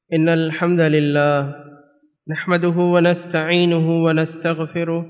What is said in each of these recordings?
إن الحمد لله نحمده ونستعينه ونستغفره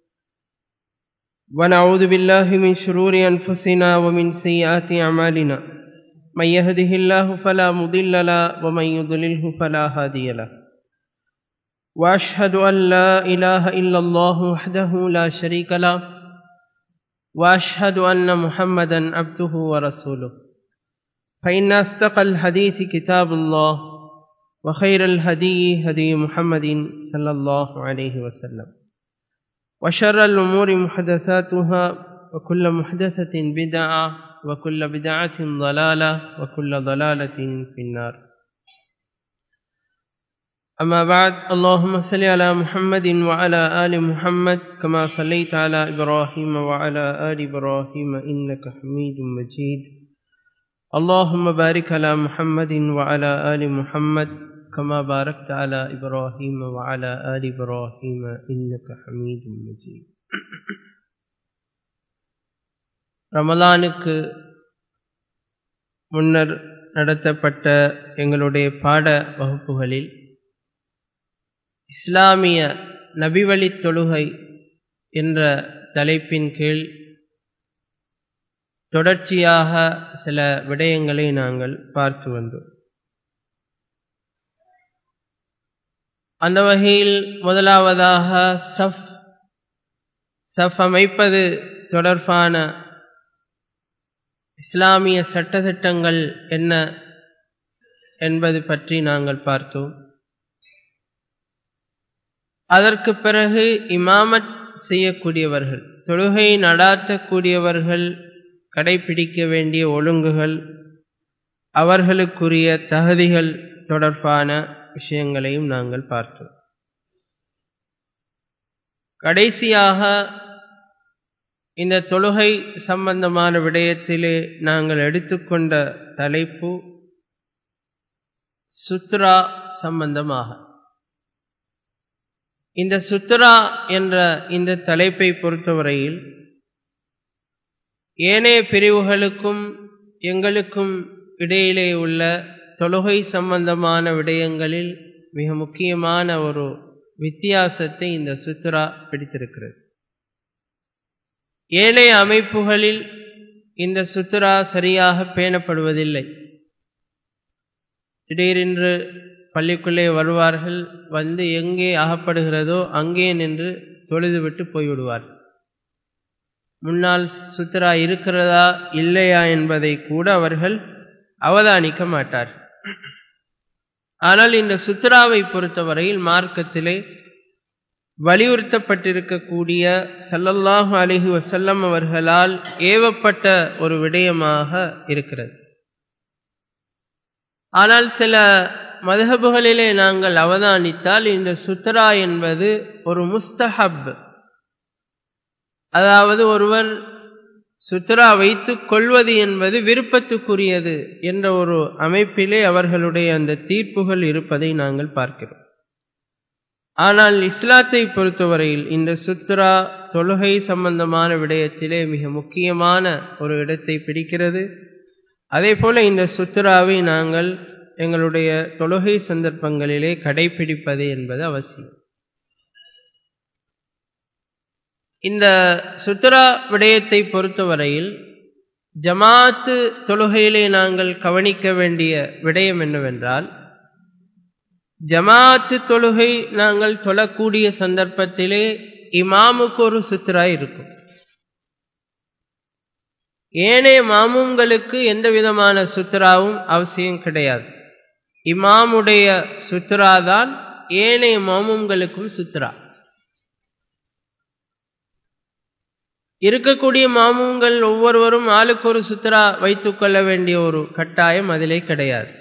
ونعوذ بالله من شرور أنفسنا ومن سيئات أعمالنا من يهده الله فلا مضل له ومن يضلله فلا هادي له وأشهد أن لا إله إلا الله وحده لا شريك له وأشهد أن محمدا عبده ورسوله فإن أصدق الحديث كتاب الله وخير الهدي هدي محمد صلى الله عليه وسلم وشر الأمور محدثاتها وكل محدثة بدعة وكل بدعة ضلالة وكل ضلالة في النار أما بعد اللهم صل على محمد وعلى آل محمد كما صليت على إبراهيم وعلى آل إبراهيم إنك حميد مجيد اللهم بارك على محمد وعلى آل محمد كما باركت على إبراهيم وعلى آل إبراهيم إنك حميد مجيد ரமலானுக்கு முன்னர் நடத்தப்பட்ட எங்களுடைய பாட வகுப்புகளில் இஸ்லாமிய நபிவழி தொழுகை என்ற தலைப்பின் கீழ் தொடர்ச்சியாக சில விடயங்களை நாங்கள் பார்த்து வந்தோம் அந்த வகையில் முதலாவதாக சஃப் சஃப் அமைப்பது தொடர்பான இஸ்லாமிய சட்டத்திட்டங்கள் என்ன என்பது பற்றி நாங்கள் பார்த்தோம் அதற்கு பிறகு இமாமத் செய்யக்கூடியவர்கள் தொழுகை நடாத்தக்கூடியவர்கள் கடைபிடிக்க வேண்டிய ஒழுங்குகள் அவர்களுக்குரிய தகுதிகள் தொடர்பான விஷயங்களையும் நாங்கள் பார்த்தோம் கடைசியாக இந்த தொழுகை சம்பந்தமான விடயத்திலே நாங்கள் எடுத்துக்கொண்ட தலைப்பு சுத்ரா சம்பந்தமாக இந்த சுத்ரா என்ற இந்த தலைப்பை பொறுத்தவரையில் ஏனைய பிரிவுகளுக்கும் எங்களுக்கும் இடையிலே உள்ள தொழுகை சம்பந்தமான விடயங்களில் மிக முக்கியமான ஒரு வித்தியாசத்தை இந்த சுத்ரா பிடித்திருக்கிறது ஏனைய அமைப்புகளில் இந்த சுத்ரா சரியாக பேணப்படுவதில்லை திடீரென்று பள்ளிக்குள்ளே வருவார்கள் வந்து எங்கே அகப்படுகிறதோ அங்கே நின்று தொழுதுவிட்டு போய்விடுவார் முன்னால் சுத்ரா இருக்கிறதா இல்லையா என்பதை கூட அவர்கள் அவதானிக்க மாட்டார் ஆனால் இந்த சுத்ராவை பொறுத்தவரையில் மார்க்கத்திலே வலியுறுத்தப்பட்டிருக்கக்கூடிய சல்லல்லாஹு அலிஹி வசல்லம் அவர்களால் ஏவப்பட்ட ஒரு விடயமாக இருக்கிறது ஆனால் சில மதகபுகளிலே நாங்கள் அவதானித்தால் இந்த சுத்ரா என்பது ஒரு முஸ்தஹப் அதாவது ஒருவர் சுத்ரா வைத்து கொள்வது என்பது விருப்பத்துக்குரியது என்ற ஒரு அமைப்பிலே அவர்களுடைய அந்த தீர்ப்புகள் இருப்பதை நாங்கள் பார்க்கிறோம் ஆனால் இஸ்லாத்தை பொறுத்தவரையில் இந்த சுத்ரா தொழுகை சம்பந்தமான விடயத்திலே மிக முக்கியமான ஒரு இடத்தை பிடிக்கிறது அதே போல இந்த சுத்ராவை நாங்கள் எங்களுடைய தொழுகை சந்தர்ப்பங்களிலே கடைபிடிப்பது என்பது அவசியம் இந்த சுத்ரா விடயத்தை பொறுத்தவரையில் ஜமாத்து தொழுகையிலே நாங்கள் கவனிக்க வேண்டிய விடயம் என்னவென்றால் ஜமாத்து தொழுகை நாங்கள் தொழக்கூடிய சந்தர்ப்பத்திலே இமாமுக்கு ஒரு சுத்ரா இருக்கும் ஏனைய மாமுங்களுக்கு எந்த விதமான சுத்ராவும் அவசியம் கிடையாது இமாமுடைய சுத்ரா தான் ஏனைய மாமுங்களுக்கும் சுத்ரா இருக்கக்கூடிய மாமுங்கள் ஒவ்வொருவரும் ஆளுக்கு ஒரு சுத்ரா வைத்துக்கொள்ள வேண்டிய ஒரு கட்டாயம் அதிலே கிடையாது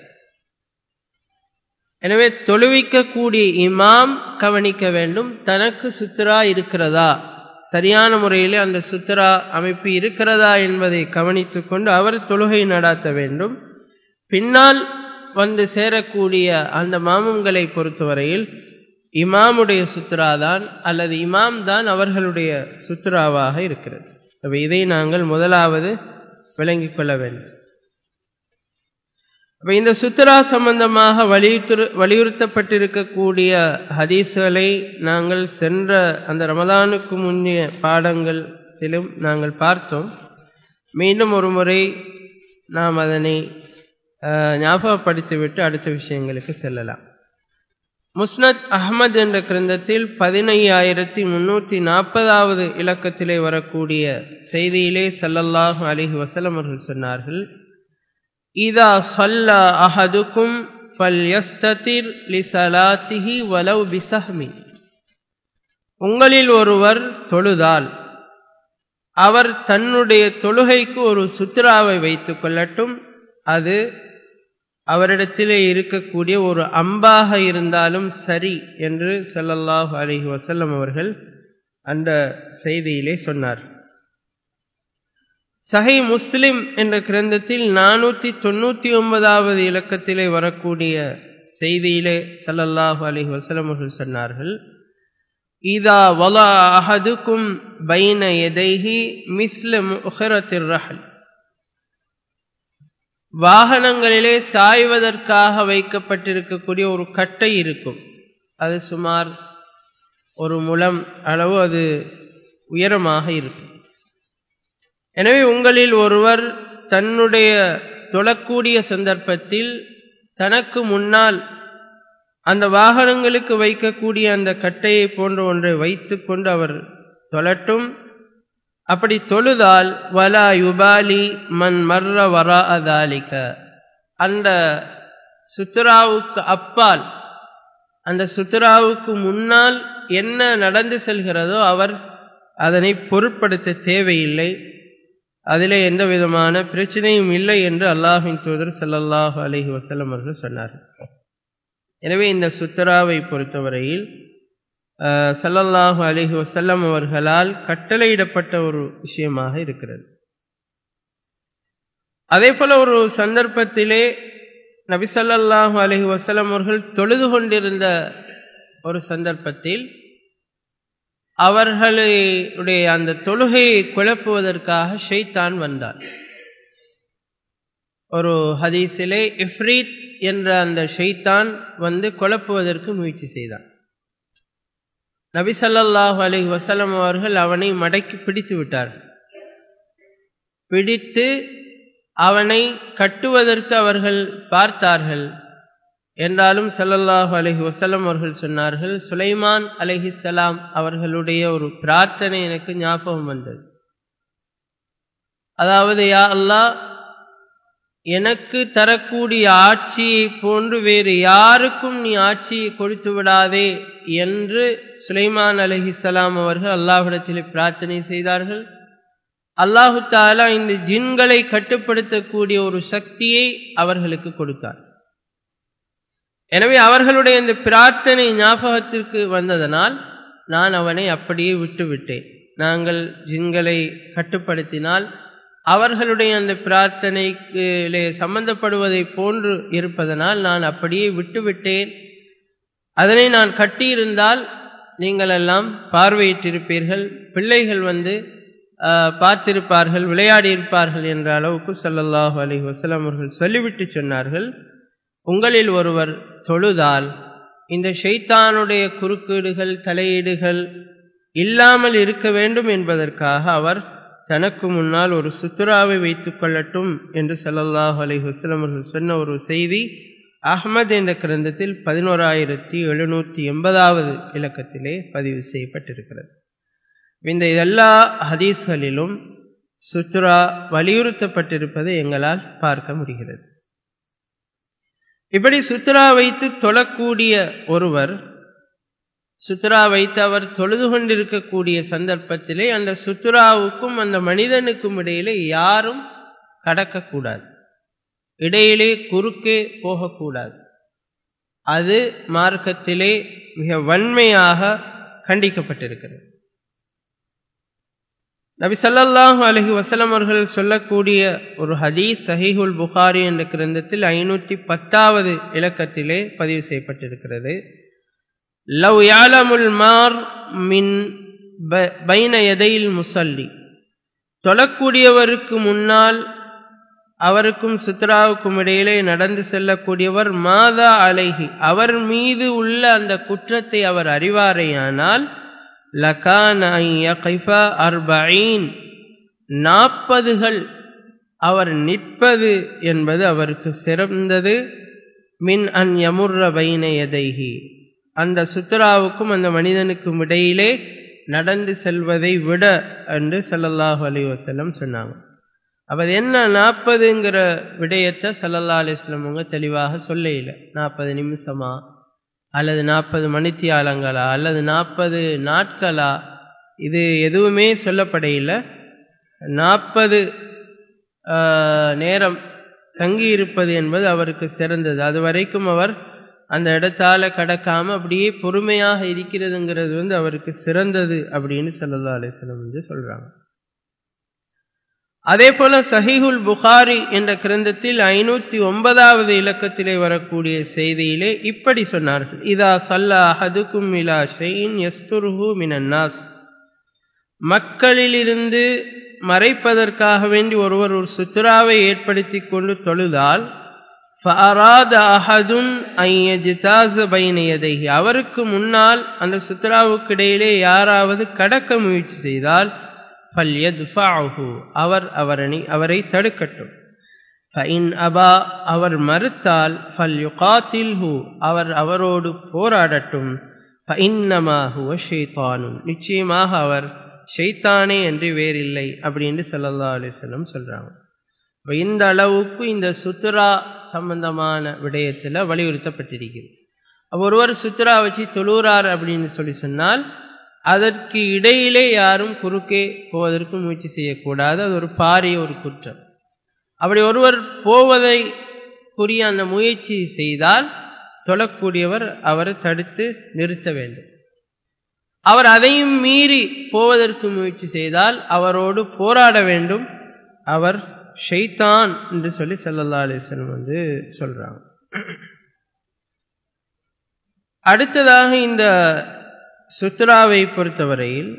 எனவே தொழுவிக்கக்கூடிய இமாம் கவனிக்க வேண்டும் தனக்கு சுத்ரா இருக்கிறதா சரியான முறையில் அந்த சுத்ரா அமைப்பு இருக்கிறதா என்பதை கவனித்து கொண்டு அவர் தொழுகை நடாத்த வேண்டும் பின்னால் வந்து சேரக்கூடிய அந்த மாமுங்களை பொறுத்தவரையில் இமாமுடைய சுத்ரா தான் அல்லது இமாம் தான் அவர்களுடைய சுத்ராவாக இருக்கிறது இதை நாங்கள் முதலாவது விளங்கிக் கொள்ள வேண்டும் அப்ப இந்த சுத்ரா சம்பந்தமாக வலியுறு வலியுறுத்தப்பட்டிருக்கக்கூடிய ஹதீஸ்களை நாங்கள் சென்ற அந்த ரமதானுக்கு முன்னிய பாடங்களிலும் நாங்கள் பார்த்தோம் மீண்டும் ஒரு முறை நாம் அதனை ஞாபகப்படுத்திவிட்டு அடுத்த விஷயங்களுக்கு செல்லலாம் முஸ்னத் அஹமது என்ற கிரந்தத்தில் பதினையாயிரத்தி முன்னூற்றி நாற்பதாவது இலக்கத்திலே வரக்கூடிய செய்தியிலே சல்லல்லாஹு அலிஹி வசலம் அவர்கள் சொன்னார்கள் இதா சொல்ல அஹதுக்கும் ஃபல் யஸ்ததிர் லி சலாத்திஹி வலவ் பிசஹ்மி உங்களில் ஒருவர் தொழுதால் அவர் தன்னுடைய தொழுகைக்கு ஒரு சுத்ராவை வைத்துக் கொள்ளட்டும் அது அவரிடத்திலே இருக்கக்கூடிய ஒரு அம்பாக இருந்தாலும் சரி என்று சல்லல்லாஹு அலிஹி வசல்லம் அவர்கள் அந்த செய்தியிலே சொன்னார் சஹை முஸ்லிம் என்ற கிரந்தத்தில் நானூற்றி தொண்ணூற்றி ஒன்பதாவது இலக்கத்திலே வரக்கூடிய செய்தியிலே சல்லல்லாஹு அலிஹி வசலம் அவர்கள் சொன்னார்கள் இதா வலா அஹதுக்கும் பைன எதைஹி மிஸ்ல முஹரத்திர் ரஹல் வாகனங்களிலே சாய்வதற்காக வைக்கப்பட்டிருக்கக்கூடிய ஒரு கட்டை இருக்கும் அது சுமார் ஒரு முலம் அளவு அது உயரமாக இருக்கும் எனவே உங்களில் ஒருவர் தன்னுடைய தொழக்கூடிய சந்தர்ப்பத்தில் தனக்கு முன்னால் அந்த வாகனங்களுக்கு வைக்கக்கூடிய அந்த கட்டையை போன்ற ஒன்றை வைத்துக்கொண்டு அவர் தொழட்டும் அப்படி தொழுதால் வலா யுபாலி மன் மர்ற வரா அதாலிக்க அந்த சுத்ராவுக்கு அப்பால் அந்த சுத்ராவுக்கு முன்னால் என்ன நடந்து செல்கிறதோ அவர் அதனை பொருட்படுத்த தேவையில்லை அதிலே எந்த விதமான பிரச்சனையும் இல்லை என்று அல்லாஹின் தூதர் சல்லல்லாஹு அலஹி வசல்லம் அவர்கள் சொன்னார்கள் எனவே இந்த சுத்ராவை பொறுத்தவரையில் சல்லல்லாஹு அலிஹி வசல்லம் அவர்களால் கட்டளையிடப்பட்ட ஒரு விஷயமாக இருக்கிறது அதே போல ஒரு சந்தர்ப்பத்திலே நபிசல்லாஹு அலஹி வசல்லம் அவர்கள் தொழுது கொண்டிருந்த ஒரு சந்தர்ப்பத்தில் அவர்களுடைய அந்த தொழுகையை குழப்புவதற்காக ஷெய்தான் வந்தார் ஒரு ஹதீஸிலே இஃப்ரீத் என்ற அந்த ஷெய்தான் வந்து குழப்புவதற்கு முயற்சி செய்தான் நபி சல்லாஹூ அலி வசலம் அவர்கள் அவனை மடக்கி பிடித்து விட்டார்கள் பிடித்து அவனை கட்டுவதற்கு அவர்கள் பார்த்தார்கள் என்றாலும் சல்லல்லாஹு அலஹி வசலம் அவர்கள் சொன்னார்கள் சுலைமான் அலஹிசலாம் அவர்களுடைய ஒரு பிரார்த்தனை எனக்கு ஞாபகம் வந்தது அதாவது யா அல்லாஹ் எனக்கு தரக்கூடிய ஆட்சியை போன்று வேறு யாருக்கும் நீ ஆட்சியை கொடுத்து விடாதே என்று சுலைமான் அலஹிசலாம் அவர்கள் அல்லாஹிடத்தில் பிரார்த்தனை செய்தார்கள் அல்லாஹு தாலா இந்த ஜின்களை கட்டுப்படுத்தக்கூடிய ஒரு சக்தியை அவர்களுக்கு கொடுத்தார் எனவே அவர்களுடைய இந்த பிரார்த்தனை ஞாபகத்திற்கு வந்ததனால் நான் அவனை அப்படியே விட்டுவிட்டேன் நாங்கள் ஜின்களை கட்டுப்படுத்தினால் அவர்களுடைய அந்த பிரார்த்தனைக்கு சம்பந்தப்படுவதை போன்று இருப்பதனால் நான் அப்படியே விட்டுவிட்டேன் அதனை நான் கட்டியிருந்தால் நீங்கள் எல்லாம் பார்வையிட்டிருப்பீர்கள் பிள்ளைகள் வந்து பார்த்திருப்பார்கள் விளையாடியிருப்பார்கள் என்ற அளவுக்கு சல்லல்லாஹு அலி வசலம் அவர்கள் சொல்லிவிட்டு சொன்னார்கள் உங்களில் ஒருவர் தொழுதால் இந்த ஷெய்தானுடைய குறுக்கீடுகள் தலையீடுகள் இல்லாமல் இருக்க வேண்டும் என்பதற்காக அவர் தனக்கு முன்னால் ஒரு சுத்துராவை வைத்துக் கொள்ளட்டும் என்று சல்லல்லாஹு அலி வசலம் அவர்கள் சொன்ன ஒரு செய்தி அஹ்மத் என்ற கிரந்தத்தில் பதினோராயிரத்தி எழுநூற்றி எண்பதாவது இலக்கத்திலே பதிவு செய்யப்பட்டிருக்கிறது இந்த எல்லா ஹதீஸ்களிலும் சுத்ரா வலியுறுத்தப்பட்டிருப்பதை எங்களால் பார்க்க முடிகிறது இப்படி சுத்ரா வைத்து தொழக்கூடிய ஒருவர் சுத்ரா வைத்து அவர் தொழுது கொண்டிருக்கக்கூடிய சந்தர்ப்பத்திலே அந்த சுத்ராவுக்கும் அந்த மனிதனுக்கும் இடையிலே யாரும் கடக்கக்கூடாது இடையிலே குறுக்கே போகக்கூடாது அது மார்க்கத்திலே மிக வன்மையாக கண்டிக்கப்பட்டிருக்கிறது நபி சல்லாஹூ அலஹி வசலம் அவர்கள் சொல்லக்கூடிய ஒரு ஹதீஸ் சஹீஹுல் புகாரி என்ற கிரந்தத்தில் ஐநூற்றி பத்தாவது இலக்கத்திலே பதிவு செய்யப்பட்டிருக்கிறது லவ் யாலமுல் மார் மின் பைன எதையில் முசல்லி தொழக்கூடியவருக்கு முன்னால் அவருக்கும் சுத்ராவுக்கும் இடையிலே நடந்து செல்லக்கூடியவர் மாதா அலைஹி அவர் மீது உள்ள அந்த குற்றத்தை அவர் அறிவாரையானால் லகான அர்பீன் நாற்பதுகள் அவர் நிற்பது என்பது அவருக்கு சிறந்தது மின் அன் யமுர்ர பைன எதைகி அந்த சுத்ராவுக்கும் அந்த மனிதனுக்கும் இடையிலே நடந்து செல்வதை விட என்று சல்லல்லாஹு அலி வசல்லம் சொன்னாங்க அப்ப அது என்ன நாற்பதுங்கிற விடயத்தை சல்லல்லா அலிஸ்லம் அவங்க தெளிவாக சொல்ல இல்லை நாற்பது நிமிஷமா அல்லது நாற்பது மணித்தியாலங்களா அல்லது நாற்பது நாட்களா இது எதுவுமே சொல்லப்படையில நாற்பது நேரம் தங்கி இருப்பது என்பது அவருக்கு சிறந்தது அது வரைக்கும் அவர் அந்த இடத்தால கடக்காம அப்படியே பொறுமையாக இருக்கிறதுங்கிறது வந்து அவருக்கு சிறந்தது அப்படின்னு சல்லா அலிஸ்லம் வந்து சொல்றாங்க அதே போல சஹிஹுல் புகாரி என்ற கிரந்தத்தில் ஐநூத்தி ஒன்பதாவது இலக்கத்திலே வரக்கூடிய செய்தியிலே இப்படி சொன்னார்கள் இதா சல்லா அஹதுக்கும் இலா ஷெயின் எஸ்துருஹு மினன்னாஸ் மக்களிலிருந்து மறைப்பதற்காக வேண்டி ஒருவர் ஒரு சுத்ராவை ஏற்படுத்தி கொண்டு தொழுதால் அவருக்கு முன்னால் அந்த சுத்ராவுக்கு இடையிலே யாராவது கடக்க முயற்சி செய்தால் அவர் அவரணி அவரை தடுக்கட்டும் அபா அவர் மறுத்தால் ஃபல் யுகாத்தில்ஹு அவர் அவரோடு போராடட்டும் நிச்சயமாக அவர் ஷைத்தானே என்று வேறில்லை அப்படின்னு சல்லல்லா அலிஸ்லம் சொல்றாங்க இப்போ இந்த அளவுக்கு இந்த சுத்ரா சம்பந்தமான விடயத்தில் வலியுறுத்தப்பட்டிருக்கிறது ஒருவர் சுத்ரா வச்சு தொழுறார் அப்படின்னு சொல்லி சொன்னால் அதற்கு இடையிலே யாரும் குறுக்கே போவதற்கு முயற்சி செய்யக்கூடாது அது ஒரு பாரிய ஒரு குற்றம் அப்படி ஒருவர் போவதை குறிய அந்த முயற்சி செய்தால் தொழக்கூடியவர் அவரை தடுத்து நிறுத்த வேண்டும் அவர் அதையும் மீறி போவதற்கு முயற்சி செய்தால் அவரோடு போராட வேண்டும் அவர் ஷெய்தான் என்று சொல்லி சல்லல்லா அலிஸ்லம் வந்து சொல்றாங்க அடுத்ததாக இந்த சுத்ராவை பொறுத்தவரையில்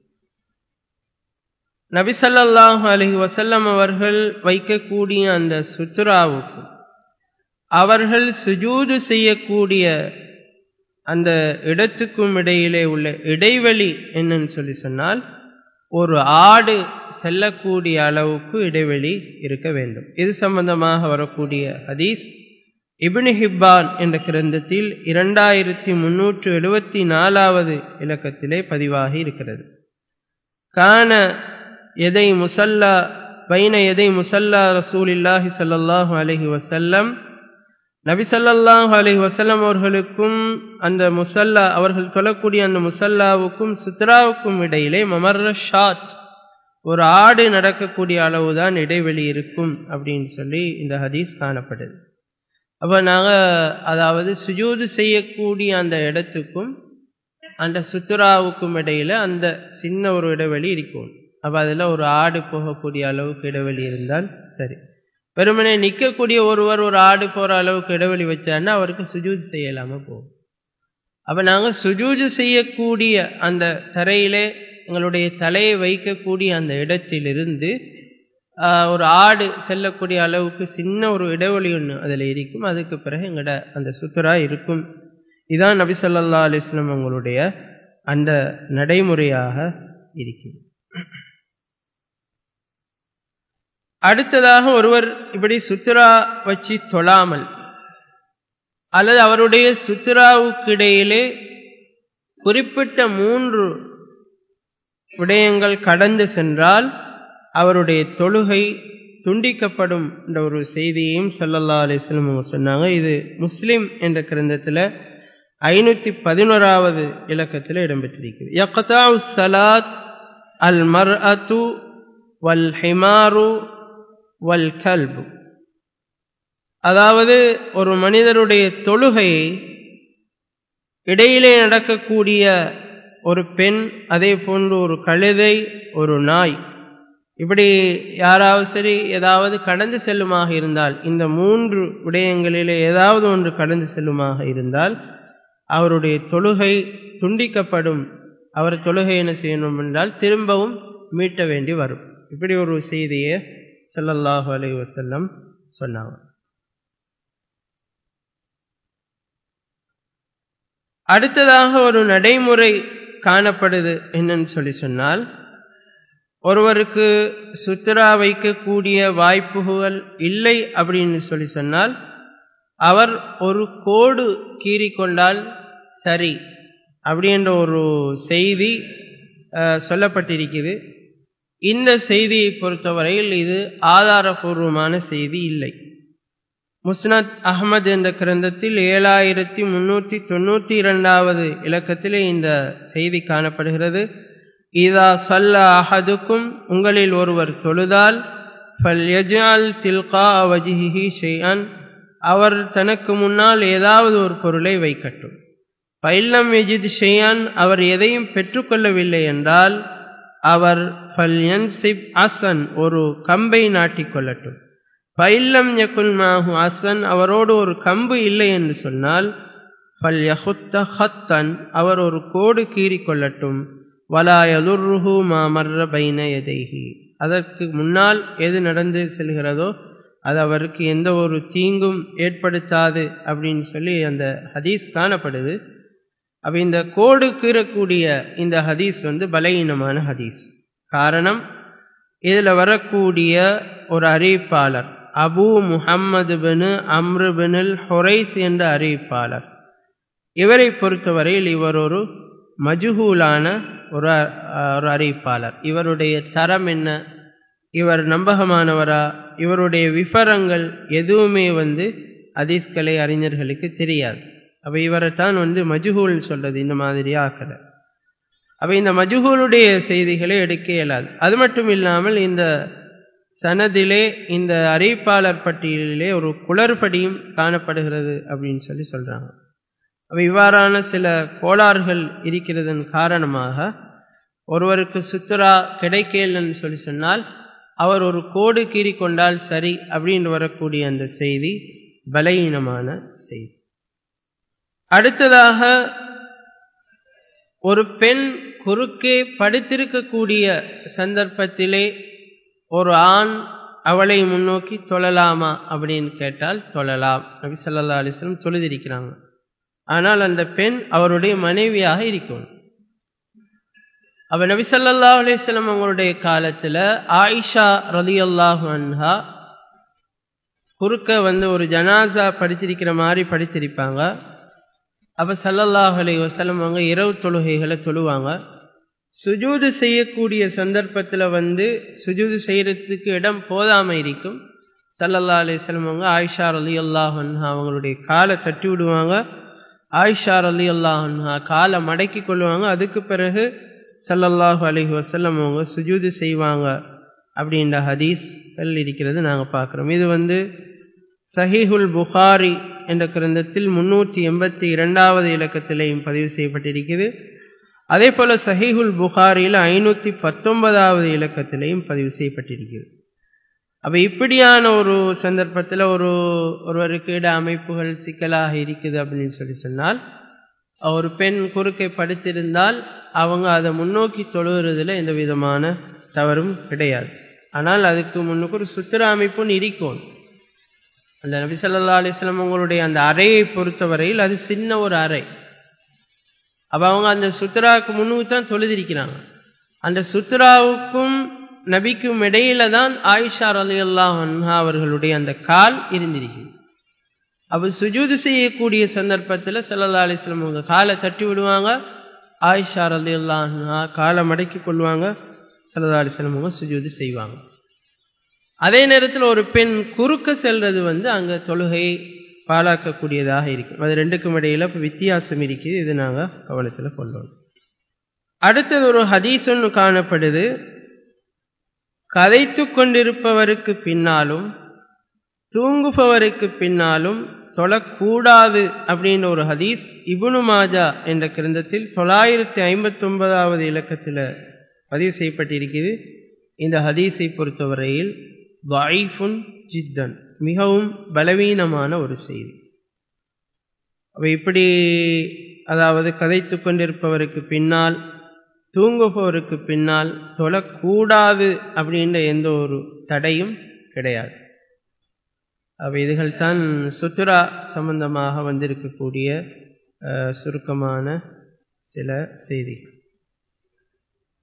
நபிசல்லாஹு அலஹி வசல்லம் அவர்கள் வைக்கக்கூடிய அந்த சுத்ராவுக்கு அவர்கள் சுஜூது செய்யக்கூடிய அந்த இடத்துக்கும் இடையிலே உள்ள இடைவெளி என்னன்னு சொல்லி சொன்னால் ஒரு ஆடு செல்லக்கூடிய அளவுக்கு இடைவெளி இருக்க வேண்டும் இது சம்பந்தமாக வரக்கூடிய ஹதீஸ் இபின் ஹிப்பான் என்ற கிரந்தத்தில் இரண்டாயிரத்தி முன்னூற்று எழுபத்தி நாலாவது இலக்கத்திலே பதிவாகி இருக்கிறது கான எதை முசல்லா பைன எதை முசல்லா ரசூலில்லாஹி சல்லாஹூ அலஹி வசல்லம் நபிசல்லாஹு அலஹி வசல்லம் அவர்களுக்கும் அந்த முசல்லா அவர்கள் தொழக்கூடிய அந்த முசல்லாவுக்கும் சுத்ராவுக்கும் இடையிலே மமர்ர ஷாத் ஒரு ஆடு நடக்கக்கூடிய அளவுதான் இடைவெளி இருக்கும் அப்படின்னு சொல்லி இந்த ஹதீஸ் காணப்படுது அப்போ நாங்கள் அதாவது சுஜூது செய்யக்கூடிய அந்த இடத்துக்கும் அந்த சுத்துராவுக்கும் இடையில அந்த சின்ன ஒரு இடைவெளி இருக்கும் அப்போ அதில் ஒரு ஆடு போகக்கூடிய அளவுக்கு இடைவெளி இருந்தால் சரி வெறுமனே நிற்கக்கூடிய ஒருவர் ஒரு ஆடு போகிற அளவுக்கு இடைவெளி வச்சாருன்னா அவருக்கு சுஜூது செய்யலாம போகும் அப்போ நாங்கள் சுஜூது செய்யக்கூடிய அந்த தரையிலே எங்களுடைய தலையை வைக்கக்கூடிய அந்த இடத்திலிருந்து ஒரு ஆடு செல்லக்கூடிய அளவுக்கு சின்ன ஒரு இடைவெளி ஒன்று அதில் இருக்கும் அதுக்கு பிறகு எங்களோட அந்த சுத்துரா இருக்கும் இதான் நபி சொல்லா அலிஸ்லாம் அவங்களுடைய அந்த நடைமுறையாக இருக்கும் அடுத்ததாக ஒருவர் இப்படி சுத்துரா வச்சு தொழாமல் அல்லது அவருடைய சுத்துராவுக்கு இடையிலே குறிப்பிட்ட மூன்று விடயங்கள் கடந்து சென்றால் அவருடைய தொழுகை துண்டிக்கப்படும் என்ற ஒரு செய்தியையும் சல்லல்லா அலிஸ்லம் அவங்க சொன்னாங்க இது முஸ்லிம் என்ற கிரந்தத்தில் ஐநூத்தி பதினோராவது இலக்கத்தில் இடம்பெற்றிருக்கிறது யக்தா சலாத் அல் மர் அத்து வல் ஹிமாரு வல் கல்பு அதாவது ஒரு மனிதருடைய தொழுகையை இடையிலே நடக்கக்கூடிய ஒரு பெண் அதே போன்று ஒரு கழுதை ஒரு நாய் இப்படி யாராவது சரி ஏதாவது கடந்து செல்லுமாக இருந்தால் இந்த மூன்று விடயங்களிலே ஏதாவது ஒன்று கடந்து செல்லுமாக இருந்தால் அவருடைய தொழுகை துண்டிக்கப்படும் அவர் தொழுகை என்ன செய்யணும் என்றால் திரும்பவும் மீட்ட வேண்டி வரும் இப்படி ஒரு செய்தியை ஸல்லல்லாஹு அலைஹி வஸல்லம் சொன்னாங்க அடுத்ததாக ஒரு நடைமுறை காணப்படுது என்னன்னு சொல்லி சொன்னால் ஒருவருக்கு சுத்ரா வைக்கக்கூடிய வாய்ப்புகள் இல்லை அப்படின்னு சொல்லி சொன்னால் அவர் ஒரு கோடு கீறிக்கொண்டால் சரி அப்படின்ற ஒரு செய்தி சொல்லப்பட்டிருக்குது இந்த செய்தியை பொறுத்தவரையில் இது ஆதாரபூர்வமான செய்தி இல்லை முஸ்னத் அகமது என்ற கிரந்தத்தில் ஏழாயிரத்தி முன்னூற்றி தொண்ணூற்றி இரண்டாவது இலக்கத்திலே இந்த செய்தி காணப்படுகிறது இதா சல்ல அஹதுக்கும் உங்களில் ஒருவர் தொழுதால் ஃபல் யஜால் தில்கா வஜிஹி ஷெய்யான் அவர் தனக்கு முன்னால் ஏதாவது ஒரு பொருளை வைக்கட்டும் பைல்லம் எஜித் ஷெய்யான் அவர் எதையும் பெற்றுக்கொள்ளவில்லை என்றால் அவர் ஃபல் யன்சிப் அசன் ஒரு கம்பை நாட்டிக்கொள்ளட்டும் பைல்லம் யகுல் மாஹு அசன் அவரோடு ஒரு கம்பு இல்லை என்று சொன்னால் ஃபல் யஹுத்த ஹத்தன் அவர் ஒரு கோடு கீறிக்கொள்ளட்டும் வலா யதுர்ருஹு மாமர்ர பைன எதைஹி அதற்கு முன்னால் எது நடந்து செல்கிறதோ அது அவருக்கு எந்த ஒரு தீங்கும் ஏற்படுத்தாது அப்படின்னு சொல்லி அந்த ஹதீஸ் காணப்படுது அப்ப இந்த கோடு கீறக்கூடிய இந்த ஹதீஸ் வந்து பலகீனமான ஹதீஸ் காரணம் இதில் வரக்கூடிய ஒரு அறிவிப்பாளர் அபு முஹம்மது பின் அம்ரு பினில் ஹொரைத் என்ற அறிவிப்பாளர் இவரை பொறுத்தவரையில் இவர் ஒரு மஜுகூலான ஒரு ஒரு அறிவிப்பாளர் இவருடைய தரம் என்ன இவர் நம்பகமானவரா இவருடைய விவரங்கள் எதுவுமே வந்து அதீஸ்கலை அறிஞர்களுக்கு தெரியாது அப்போ இவரைத்தான் வந்து மஜுகூல் சொல்றது இந்த மாதிரி ஆக்கல அப்போ இந்த மஜுகூலுடைய செய்திகளை எடுக்க இயலாது அது மட்டும் இல்லாமல் இந்த சனதிலே இந்த அறிவிப்பாளர் பட்டியலிலே ஒரு குளறுபடியும் காணப்படுகிறது அப்படின்னு சொல்லி சொல்றாங்க அப்போ இவ்வாறான சில கோளாறுகள் இருக்கிறதன் காரணமாக ஒருவருக்கு சுத்துரா கிடைக்கலன்னு சொல்லி சொன்னால் அவர் ஒரு கோடு கீறி கொண்டால் சரி அப்படின்னு வரக்கூடிய அந்த செய்தி பலகீனமான செய்தி அடுத்ததாக ஒரு பெண் குறுக்கே படுத்திருக்கக்கூடிய சந்தர்ப்பத்திலே ஒரு ஆண் அவளை முன்னோக்கி தொழலாமா அப்படின்னு கேட்டால் தொழலாம் நபி சல்லா அலிஸ்லம் தொழுதிருக்கிறாங்க ஆனால் அந்த பெண் அவருடைய மனைவியாக இருக்கணும் அவ நபி சல்லா அலிஸ்லம் அவங்களுடைய காலத்துல ஆயிஷா ரலி அல்லாஹு அன்ஹா குறுக்க வந்து ஒரு ஜனாசா படித்திருக்கிற மாதிரி படித்திருப்பாங்க அப்ப சல்லல்லாஹ் அலி வசலம் அவங்க இரவு தொழுகைகளை தொழுவாங்க சுஜூது செய்யக்கூடிய சந்தர்ப்பத்தில் வந்து சுஜூது செய்யறதுக்கு இடம் போதாம இருக்கும் சல்லல்லா அலிஸ்லம் அவங்க ஆயிஷா அலி அல்லாஹன்ஹா அவங்களுடைய காலை தட்டி விடுவாங்க ஆயிஷா அலி அல்லாஹன்ஹா காலை மடக்கி கொள்ளுவாங்க அதுக்கு பிறகு சல்லல்லாஹு அலஹி வசல்லம் அவங்க சுஜூது செய்வாங்க அப்படின்ற ஹதீஸ்கள் இருக்கிறது நாங்கள் பார்க்குறோம் இது வந்து சஹீஹுல் புகாரி என்ற கிரந்தத்தில் முன்னூற்றி எண்பத்தி இரண்டாவது இலக்கத்திலேயும் பதிவு செய்யப்பட்டிருக்கிறது அதே போல சஹீஹுல் புகாரியில் ஐநூற்றி பத்தொன்பதாவது இலக்கத்திலேயும் பதிவு செய்யப்பட்டிருக்கிறது அப்போ இப்படியான ஒரு சந்தர்ப்பத்தில் ஒரு ஒருவருக்கு இட அமைப்புகள் சிக்கலாக இருக்குது அப்படின்னு சொல்லி சொன்னால் ஒரு பெண் குறுக்கை படுத்திருந்தால் அவங்க அதை முன்னோக்கி தொழுகிறதுல எந்த விதமான தவறும் கிடையாது ஆனால் அதுக்கு முன்னுக்கு ஒரு சுத்திர அமைப்புன்னு இருக்கும் அந்த நபி சொல்லா அலிஸ்லாம் அவங்களுடைய அந்த அறையை பொறுத்தவரையில் அது சின்ன ஒரு அறை அப்போ அவங்க அந்த சுத்ராவுக்கு முன்னுக்கு தான் தொழுதிருக்கிறாங்க அந்த சுத்ராவுக்கும் நபிக்கும் இடையில தான் ஆயிஷா அலி அல்லாஹ் அவர்களுடைய அந்த கால் இருந்திருக்கிறது அப்போ சுஜூது செய்யக்கூடிய சந்தர்ப்பத்தில் சல்லல்லா அலிஸ்லாம் அவங்க காலை தட்டி விடுவாங்க ஆயிஷா அலி அல்லாஹா காலை மடக்கி கொள்வாங்க சல்லல்லா அலிஸ்லாம் அவங்க சுஜூது செய்வாங்க அதே நேரத்தில் ஒரு பெண் குறுக்க செல்றது வந்து அங்கே தொழுகையை பாழாக்கக்கூடியதாக இருக்கும் அது ரெண்டுக்கும் இடையில வித்தியாசம் இருக்குது இது நாங்கள் கவனத்தில் கொள்ளணும் அடுத்தது ஒரு ஹதீஸ் ஒன்று காணப்படுது கதைத்து கொண்டிருப்பவருக்கு பின்னாலும் தூங்குபவருக்கு பின்னாலும் தொழக்கூடாது அப்படின்ற ஒரு ஹதீஸ் இபுனு மாஜா என்ற கிரந்தத்தில் தொள்ளாயிரத்தி ஐம்பத்தி ஒன்பதாவது இலக்கத்தில் பதிவு செய்யப்பட்டிருக்கிறது இந்த ஹதீஸை பொறுத்தவரையில் வாய்ஃபுன் ஜித்தன் மிகவும் பலவீனமான ஒரு செய்தி அவை இப்படி அதாவது கதைத்து கொண்டிருப்பவருக்கு பின்னால் தூங்குபவருக்கு பின்னால் தொழக்கூடாது அப்படின்ற எந்த ஒரு தடையும் கிடையாது அவை இதுகள் தான் சுற்றுலா சம்பந்தமாக வந்திருக்கக்கூடிய சுருக்கமான சில செய்திகள்